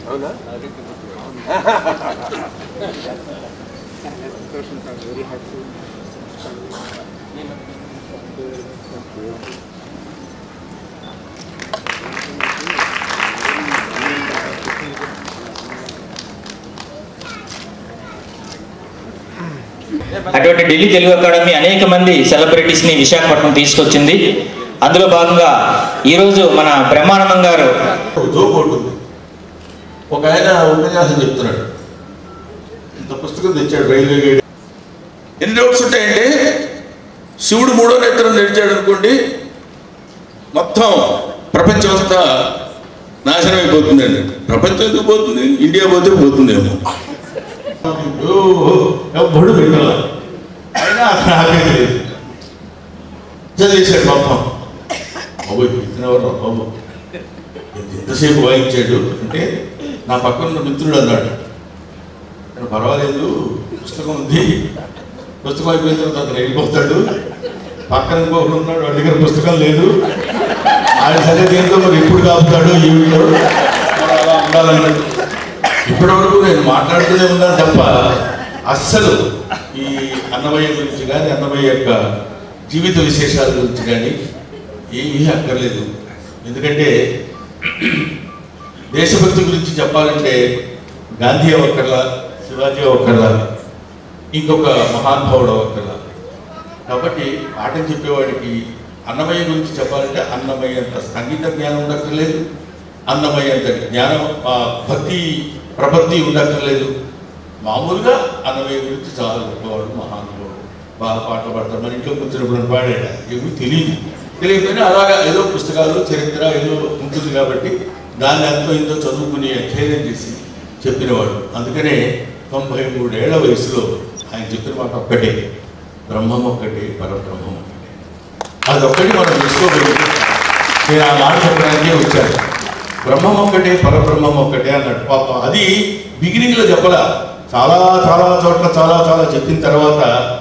అవునా అటువంటి ఢిల్లీ తెలుగు అకాడమీ అనేక మంది సెలబ్రిటీస్ ని విశాఖపట్నం తీసుకొచ్చింది అందులో భాగంగా ఈరోజు మన బ్రహ్మానందం గారు జోక్ ఉంటుంది ఒక ఆయన ఉపన్యాసం చెప్తున్నాడు ఇంత పుస్తకం తెచ్చాడు రైల్వే గైడ్ ఎన్ని డౌట్స్ ఉంటాయంటే శివుడు మూడో నేత్రం తెరిచాడు అనుకోండి మొత్తం ప్రపంచం అంతా నాశనం అయిపోతుందండి ప్రపంచం ఎందుకు పోతుంది ఇండియా పోతే పోతుందేమో బడు పెట్టాల అయినా నాకే తెలియదు చదివేశాడు మొత్తం బాబు ఇతనెవరు బాబు ఎంతసేపు వాయించాడు అంటే నా పక్కన ఉన్న మిత్రుడు అన్నాడు "నేను పర్వాలేదు పుస్తకం ఉంది పుస్తకం అయిపోయిన తర్వాత అతను వెళ్ళిపోతాడు పక్కన ఇంకొకడు ఉన్నాడు వాడి దగ్గర పుస్తకం లేదు ఆయన సంగతి ఏంటో మరి ఎప్పుడు కాపుతాడు ఈ వీడియో మరి అలా ఉండాలన్నాడు ఇప్పటి వరకు నేను మాట్లాడుతూనే ఉన్నాను తప్ప అస్సలు ఈ అన్నమయ్య గురించి కానీ అన్నమయ్య యొక్క జీవిత విశేషాల గురించి కానీ ఏమీ అక్కర్లేదు ఎందుకంటే దేశభక్తి గురించి చెప్పాలంటే గాంధీ ఒక్కర్లా శివాజీ ఒక్కర్లా ఇంకొక మహానుభావుడు ఒక్కర్లా కాబట్టి పాఠం చెప్పేవాడికి అన్నమయ్య గురించి చెప్పాలంటే అన్నమయ్య అంత సంగీత జ్ఞానం ఉండక్కర్లేదు అన్నమయ్య అంత జ్ఞానం ఆ, భక్తి ప్రపత్తి ఉండక్కర్లేదు మామూలుగా అన్నమయ్య గురించి చాలా గొప్పవాడు మహానుభావుడు బాగా పాటలు పాడతాడు మన ఇంట్లో కూర్చున్నప్పుడు పాడాడు ఏమీ తెలియదు తెలియకపోయినా అలాగా ఏదో పుస్తకాలు చరిత్ర ఏదో ఉంటుంది కాబట్టి దాన్ని అంతో ఇంతో చదువుకుని అధ్యయనం చేసి చెప్పినవాడు అందుకనే తొంభై మూడేళ్ల వయసులో ఆయన చెప్పిన మాట ఒక్కటే బ్రహ్మం ఒక్కటే పరబ్రహ్మం ఒక్కటే అదొక్కటి మనం తెలుసుకోగలిగితే నేను ఆ మాట చెప్పడానికే వచ్చాను బ్రహ్మం ఒక్కటే పరబ్రహ్మం ఒక్కటే అన్నాడు పాప అది బిగినింగ్ లో చెప్పలా చాలా చాలా చోట్ల చాలా చాలా చెప్పిన తర్వాత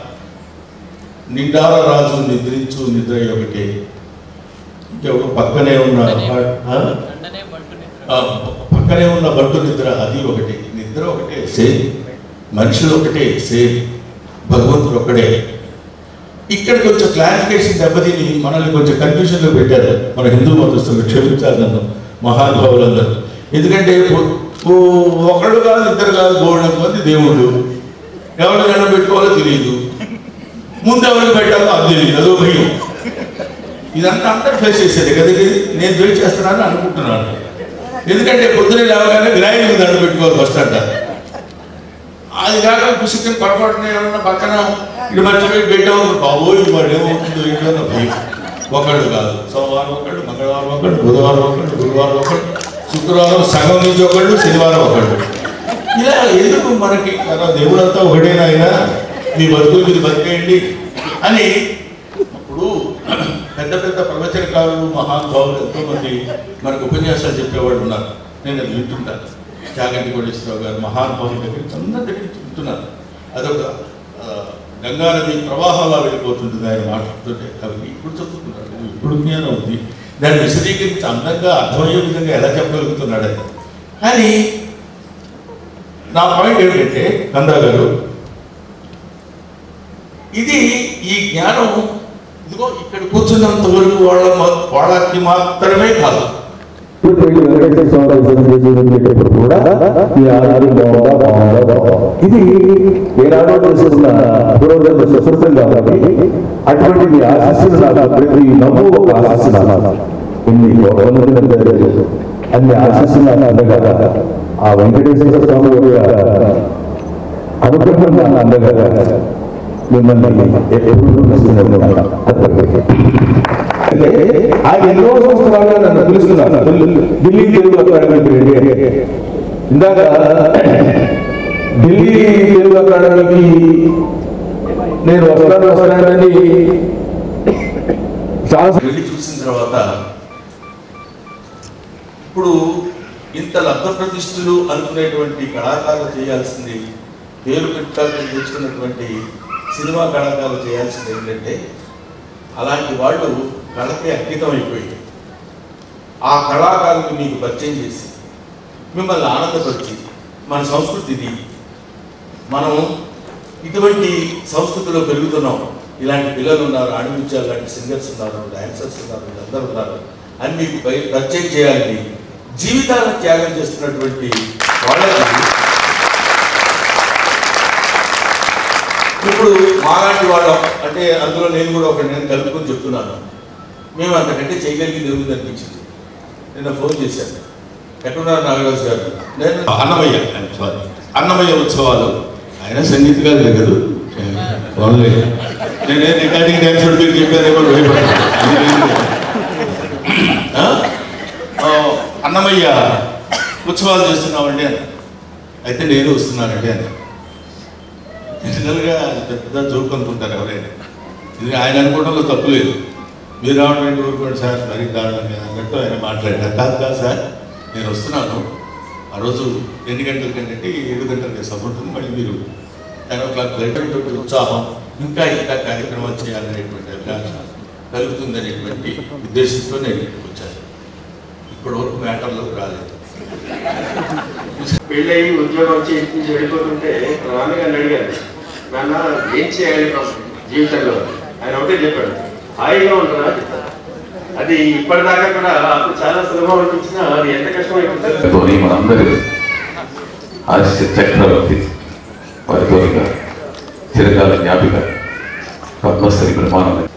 నిండార రాజు నిద్రించు నిద్ర ఒకటే ఇంకెవరు పక్కనే ఉన్న ఆ? ఆ, పక్కనే ఉన్న బంటు నిద్ర అది ఒకటి నిద్ర ఒకటే సేమ్ మనుషులు ఒకటే సేమ్ భగవంతుడు ఒకటే ఇక్కడ కొంచెం క్లారిఫికేషన్ దెబ్బతిని మనల్ని కొంచెం కన్ఫ్యూజన్లో పెట్టారు మన హిందూ మతస్థులు క్షమించాలి నన్ను మహానుభావులందరూ ఎందుకంటే ఓ- ఓ ఒకడు కాదు ఇద్దరు కాదు గోల్డ్ మంది దేవుడు ఎవరు దండం పెట్టుకోవాలో తెలియదు ముందు ఎవరికి పెట్టాలో అది తెలియదు అదో భయం ఇదంతా అందరూ ఫేస్ చేసేది కదా ఇది నేను ఫేస్ చేస్తున్నానని అనుకుంటున్నాను ఎందుకంటే పొద్దున లేవగానే వినాయకుడికి దండ పెట్టుకోవాలి ఫస్ట్ అంటారు అది కాక పుస్తకం పొరపాటున ఏమన్నా పక్కన ఇది మర్చిపోయి పెట్టాం బాబోయ్ వాడు ఏమవుతుందో ఏంటో అన్న భయం ఒకళ్ళు కాదు సోమవారం ఒకళ్ళు మంగళవారం ఒకళ్ళు బుధవారం ఒకళ్ళు గురువారం ఒకళ్ళు శుక్రవారం సగం నుంచి ఒకళ్ళు శనివారం ఒకళ్ళు ఇలా ఎందుకు మనకి కదా దేవుడంతా ఒకటేనాయన మీ బతుకులు మీరు బతికేయండి అని అప్పుడు పెద్ద పెద్ద ప్రవచనకారులు మహానుభావులు ఎంతో మంది మనకు ఉపన్యాసాలు చెప్పేవాళ్ళు ఉన్నారు నేను అది వింటుంటాను చాగంటి కోటేశ్వరరావు గారు మహానుభావుల దగ్గర అందరి దగ్గర చెప్తున్నారు అదొక ఆ, గంగానది ప్రవాహంలా వెళ్ళిపోతుంటుంది ఆయన మాట్లాడుతుంటే అవి ఇప్పుడు చదువుతున్నాడు ఇప్పుడు జ్ఞానం ఉంది దాన్ని విశదీకరించి అందంగా అర్థమయ్యే విధంగా ఎలా చెప్పగలుగుతున్నాడు అని కానీ నా పాయింట్ ఏమిటంటే నందా గారు ఇది ఈ జ్ఞానం ఇదిగో ఇక్కడ కూర్చున్నంత వరకు వాళ్ళ మా- వాళ్ళకి మాత్రమే కాదు వెంకటేశ్వర స్వామి దర్శనం చేసేటప్పుడు కూడా ఈ ఆరోగ్యం బాగుందా బాగుందా బాగుందా ఇది ఏనాడో చేసుకున్న పూర్వజన్మ సుకృతం కాబట్టి అటువంటి మీ ఆశస్సులు నాకు ప్రతి నవ్వు ఒక ఆశస్సు నాకు ఇన్ని వందల అన్ని ఆశస్సులు నాకు అందగా ఆ వెంకటేశ్వర స్వామి యొక్క అనుగ్రహం నాకు అందగా మిమ్మల్ని ఎప్పుడు నచ్చుతున్నారు అంటే ఆయన ఎన్నో సంవత్సరాలుగా నన్ను పిలుస్తున్నారు ఢిల్లీ తెలుగు అకాడమీకి రండి అని. ఇందాక ఢిల్లీ తెలుగు అకాడమీకి నేను వస్తాను వస్తానని చాలా వెళ్ళి చూసిన తర్వాత ఇప్పుడు ఇంత లబ్ధ ప్రతిష్ఠులు అనుకునేటువంటి కళాకారులు చేయాల్సింది పేరు పెట్టాలని తెచ్చుకున్నటువంటి సినిమా కళాకారులు చేయాల్సింది ఏంటంటే అలాంటి వాళ్ళు కళకి అంకితం అయిపోయి ఆ కళాకారుని మీకు పరిచయం చేసి మిమ్మల్ని ఆనందపరిచి మన సంస్కృతి ఇది మనం ఇటువంటి సంస్కృతిలో పెరుగుతున్నాం ఇలాంటి పిల్లలు ఉన్నారు ఆణిముత్యాలు లాంటి సింగర్స్ ఉన్నారు డాన్సర్స్ ఉన్నారు వీళ్ళందరూ ఉన్నారు అని మీకు పై- పరిచయం చేయాలని జీవితాలను త్యాగం చేస్తున్నటువంటి వాళ్ళకి ఇప్పుడు మాలాంటి వాళ్ళం అంటే అందులో నేను కూడా ఒక నేను కలుపుకొని చెప్తున్నాను మేము అంతకంటే చేయగలిగింది ఏముంది అనిపించింది నిన్న ఫోన్ చేశాను ఎక్కడున్నారు నాగరాజు గారు నేను అన్నమయ్య సారీ అన్నమయ్య ఉత్సవాలు ఆయన సంగీతగా లేదు ఓన్లీ నేనే రికార్డింగ్ డ్యాన్స్ మీరు చెప్పారేమో భయపడ్డాను ఆ? ఆ, అన్నమయ్య ఉత్సవాలు చేస్తున్నామండి అని అయితే నేను వస్తున్నానండి అని జనరల్గా పెద్ద జోక్ అనుకుంటారు ఎవరైనా ఇది ఆయన అనుకోవడంలో తప్పు లేదు మీరు రావడం ఏంటి ఊరుకోండి సార్ మరీ దారుణం కదా అన్నట్టు ఆయన మాట్లాడారు కాదు కాదు సార్ నేను వస్తున్నాను ఆ రోజు ఎన్ని గంటల కంటే ఏడు గంటలకి సభ ఉంటుంది మళ్ళీ మీరు టెన్ ఓ క్లాక్ వెళ్ళేటువంటి ఉత్సాహం ఇంకా ఇంకా కార్యక్రమాలు చేయాలనేటువంటి అభిలాష కలుగుతుందనేటువంటి ఉద్దేశంతో నేను ఇక్కడికి వచ్చాను ఇప్పటి వరకు మ్యాటర్లోకి రాలేదు పెళ్ళయి ఉద్యోగం వచ్చి ఇంటి నుంచి వెళ్ళిపోతుంటే మా నాన్నగారిని అడిగాను నాన్న ఏం చేయాలి పాపం జీవితంలో ఆయన ఒకటే చెప్పాడు హాయిగా ఉంటారా చెప్పాడు. అది ఇప్పటిదాకా కూడా అప్పుడు చాలా సులభం అనిపించినా అది ఎంత కష్టం అయిపోతుంది తోని మనందరి హాస్య చక్రవర్తి వారితో చిరకాల జ్ఞాపిక పద్మశ్రీ ప్రమాణం